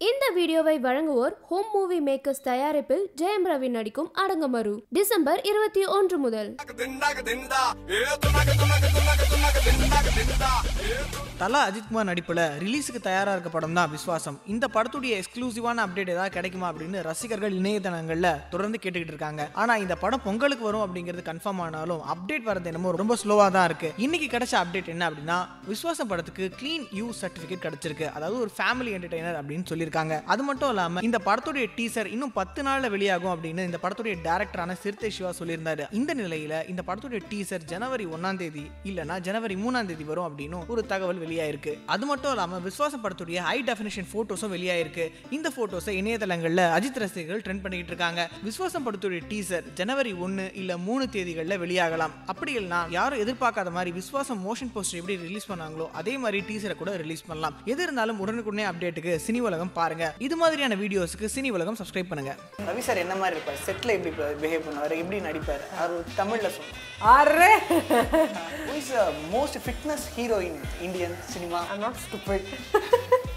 இந்த வீடியோவை வழங்குவோர் ஹோம் மூவி மேக்கர்ஸ் தயாரிப்பில் ஜெயம் ரவி நடிக்கும் அடங்கமரு டிசம்பர் இருபத்தி ஒன்று முதல் தலா அஜித்குமார் நடிப்புல ரிலீஸுக்கு தயாரா இருக்க படம் தான் விஸ்வாசம் இந்த படத்துடைய எக்ஸ்க்ளூசிவான அப்டேட் ஏதாவது கிடைக்குமா அப்படின்னு ரசிகர்கள் இணையதளங்கள்ல தொடர்ந்து கேட்டுக்கிட்டு இருக்காங்க ஆனா இந்த படம் பொங்கலுக்கு வரும் அப்படிங்கிறது கன்ஃபார்ம் ஆனாலும் அப்டேட் வரது என்னமோ ரொம்ப ஸ்லோவா தான் இருக்கு இன்னைக்கு கிடைச்ச அப்டேட் என்ன அப்படின்னா விஸ்வாசம் படத்துக்கு க்ளீன் யூ சர்டிபிகேட் கிடைச்சிருக்கு அதாவது ஒரு ஃபேமிலி என்டர்டைனர் அப்படின்னு சொல்லியிருக்காங்க அது மட்டும் இல்லாம இந்த படத்துடைய டீசர் இன்னும் பத்து நாள்ல வெளியாகும் அப்படின்னு இந்த படத்துடைய டேரக்டரான சிறுத்தை சிவா சொல்லியிருந்தாரு இந்த நிலையில இந்த படத்துடைய டீசர் ஜனவரி ஒன்னாம் தேதி இல்லனா ஜனவரி மூணாம் தேதி வரும் அப்படின்னு ஒரு தகவல் வெளியாயிருக்கு அது மட்டும் இல்லாம விஸ்வாசம் படத்துடைய ஹை டெஃபினேஷன் போட்டோஸும் வெளியாயிருக்கு இந்த போட்டோஸை இணையதளங்கள்ல அஜித் ரசிகர்கள் ட்ரெண்ட் பண்ணிட்டு இருக்காங்க விஸ்வாசம் படத்துடைய டீசர் ஜனவரி ஒன்னு இல்ல மூணு தேதிகள்ல வெளியாகலாம் அப்படி இல்லைனா யாரும் எதிர்பார்க்காத மாதிரி விஸ்வாசம் மோஷன் போஸ்டர் எப்படி ரிலீஸ் பண்ணாங்களோ அதே மாதிரி டீசரை கூட ரிலீஸ் பண்ணலாம் எது இருந்தாலும் உடனுக்குடனே அப்டேட்டுக்கு சினி உலகம் பாருங்க இது மாதிரியான வீடியோஸ்க்கு சினி உலகம் சப்ஸ்கிரைப் பண்ணுங்க ரவி சார் என்ன மாதிரி இருப்பார் செட்டில் எப்படி பிஹேவ் பண்ணுவார் எப்படி நடிப்பார் அவர் தமிழில் சொல்லுவார் அரே who is most fitness hero in Indian cinema I'm not stupid.